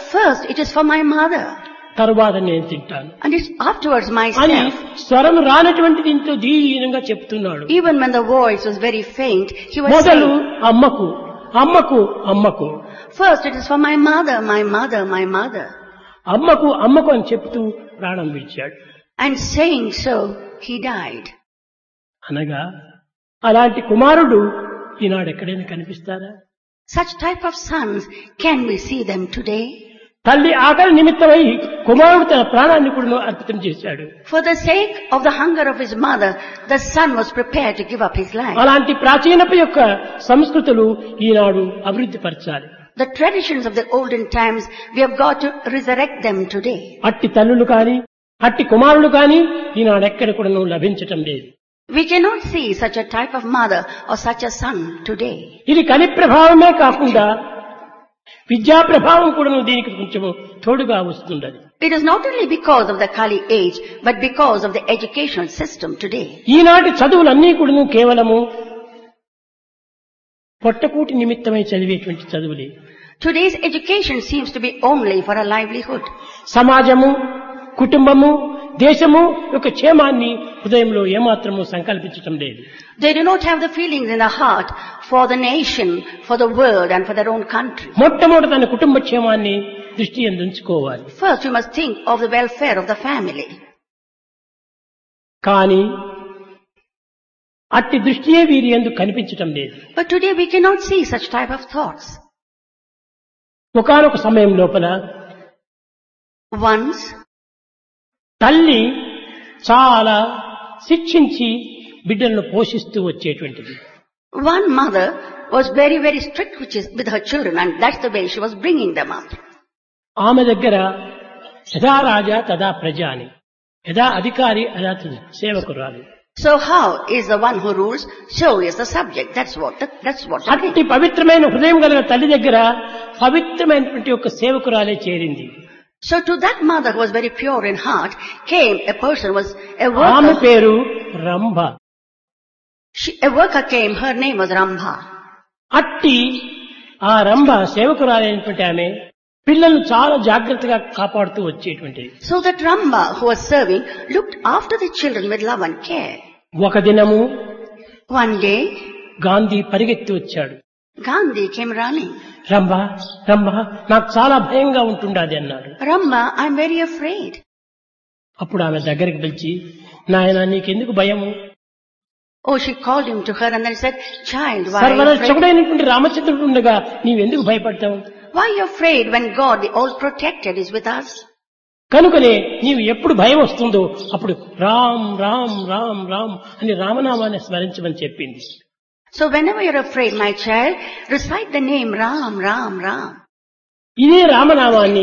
first it is for my mother తరువాత నేను తింటాను and it's afterwards అని myself. స్వరం రానటువంటి దీంతో దీనంగా చెప్తున్నాడు Even when the voice was very faint, he was మొదలు saying, అమ్మకు అమ్మకు అమ్మకు first it is for my mother, my mother, my mother. అమ్మకు అమ్మకు అని చెప్తూ ప్రాణం విడిచాడు And saying so, he died. అనగా అలాంటి కుమారుడు ఈనాడు ఎక్కడైనా కనిపిస్తారా Such type of sons, can we see them today? తల్లి ఆకలి నిమిత్తమై కుమారుడు తన ప్రాణాన్ని కూడా అర్పితం చేశాడు For the sake of the hunger of his mother, the son was prepared to give up his life. అలాంటి ప్రాచీనపు యొక్క సంస్కృతులు ఈనాడు అభివృద్ధి పరచాలి The traditions of the olden times, we have got to resurrect them today. అట్టి తల్లులు కాని అట్టి కుమారులు కాని ఈనాడు ఎక్కడ కూడా లభించటం లేదు We cannot see such a type of mother or such a son today. ఇది కలి ప్రభావమే కాకుండా విద్యా ప్రభావం కూడా దీనికి కొంచెం తోడుగా వస్తున్నది It is not only because of the Kali age, but because of the educational system today. ఈనాటి చదువులన్నీ కూడా కేవలము పొట్టకూటి నిమిత్తమై చదివేటువంటి చదువులే Today's education seems to be only for a livelihood. సమాజము కుటుంబము దేశము యొక్క క్షేమాన్ని హృదయంలో ఏమాత్రము సంకల్పించటం లేదు They do not have the feelings in the heart for the nation, for the world and for their own country. మొట్టమొదటి తన కుటుంబ క్షేమాన్ని దృష్టి ఉంచుకోవాలి First you must think of the welfare of the family. కానీ అట్టి దృష్టియే వీరి ఎందుకు కనిపించటం లేదు But today we cannot see such type of thoughts. ఒకనొక సమయం లోపల Once, తల్లి చాలా శిక్షించి బిడ్డలను పోషిస్తూ వచ్చేటువంటిది one mother was very, very strict which is with her children and that's the way she was bringing them up. ఆమె దగ్గర యథా రాజా తదా ప్రజ అని యథా అధికారి అదా సేవకురాలు So how is the one who rules? So is the subject. That's what, the, that's what. it is. అట్టి పవిత్రమైన హృదయం కలిగిన తల్లి దగ్గర పవిత్రమైనటువంటి ఒక సేవకురాలే చేరింది So to that mother who was very pure in heart came a person was a ఆమె worker. పేరు Rambha She, a worker came. Her name was Rambha. అట్టి ఆ రంభ సేవకురాలైనటువంటి ఆమె పిల్లలను చాలా జాగ్రత్తగా కాపాడుతూ వచ్చేటువంటిది So that Rambha who was serving looked after the children with love and care. ఒక దినము One day, గాంధీ పరిగెత్తి వచ్చాడు Gandhi came running. Rambha Rambha నాకు చాలా భయంగా ఉంటుండాది అన్నాడు Rambha, I'm very afraid. అప్పుడు ఆమె దగ్గరికి పిలిచి నాయన నీకెందుకు భయము Oh, she called him to her and then said, Child, why are you afraid? సర్వరక్షకుడైనటువంటి రామచంద్రుడు ఉండగా నీవెందుకు భయపడతావు Why are you afraid when God, the all-protected, is with us? కనుకనే నీవు ఎప్పుడు భయం వస్తుందో అప్పుడు రామ్ రామ్ రామ్ రామ్ అని రామనామాన్ని స్మరించమని చెప్పింది So whenever you're afraid, my child, recite the name Ram, Ram, Ram. ఇదే రామనామాన్ని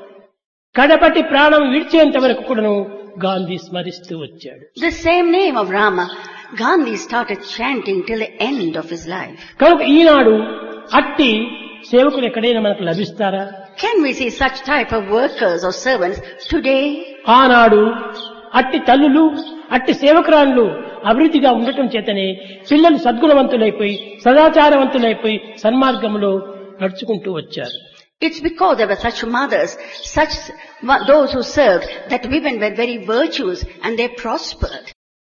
కడపటి ప్రాణం విడిచేంత వరకు కూడాను గాంధీ స్మరిస్తూ వచ్చాడు The same name of Rama, Gandhi started chanting till the end of his life. కనుక ఈనాడు అట్టి సేవకులు ఎక్కడైనా మనకు లభిస్తారా Can we see such type of workers or servants today? ఆనాడు అట్టి తల్లులు అట్టి సేవకురాళ్ళు అభివృద్ధిగా ఉండటం చేతనే పిల్లలు సద్గుణవంతులైపోయి సదాచారవంతులైపోయి సన్మార్గంలో నడుచుకుంటూ వచ్చారు It's because there were such mothers, such those who served, that women were very virtuous and they prospered.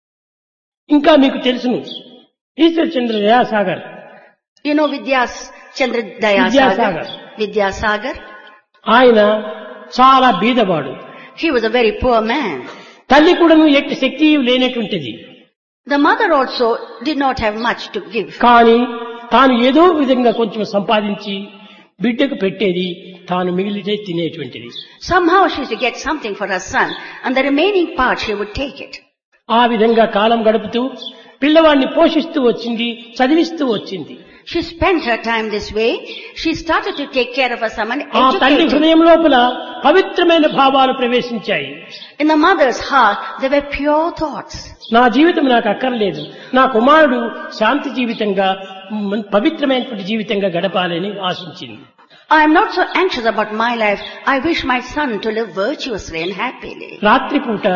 ఇంకా మీకు తెలుసును ఈశ్వర్ చంద్ర Dayasagar You know Vidyas Chandra Dayasagar? Vidyasagar. Vidyasagar? ఆయన చాలా బీదవాడు He was a very poor man. తల్లి కూడాను ఎట్టి శక్తి లేనటువంటిది The mother also did not have much to give. కానీ తాను ఏదో విధంగా కొంచెం సంపాదించి బిడ్డకు పెట్టేది తాను మిగిలితే తినేటువంటిది Somehow she used to get something for her son and the remaining part she would take it. ఆ విధంగా కాలం గడుపుతూ పిల్లవాడిని పోషిస్తూ వచ్చింది చదివిస్తూ వచ్చింది She spent her time this way. She started to take care of her son and ఆ తల్లి educate him. హృదయం లోపల పవిత్రమైన భావాలు ప్రవేశించాయి In the mother's heart, there were pure thoughts. నా జీవితం నాకు అక్కర్లేదు నా కుమారుడు శాంతి జీవితంగా మ్, పవిత్రమైనటువంటి జీవితంగా గడపాలని ఆశించింది I am not so anxious about my life. I wish my son to live virtuously and happily. రాత్రిపూట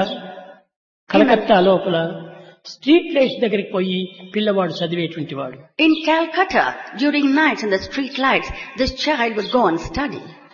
కలకత్తా లోపల స్ట్రీట్ లైట్స్ దగ్గరికి పోయి పిల్లవాడు చదివేటువంటి వాడు In Calcutta, during nights in the street lights, this child would go and study.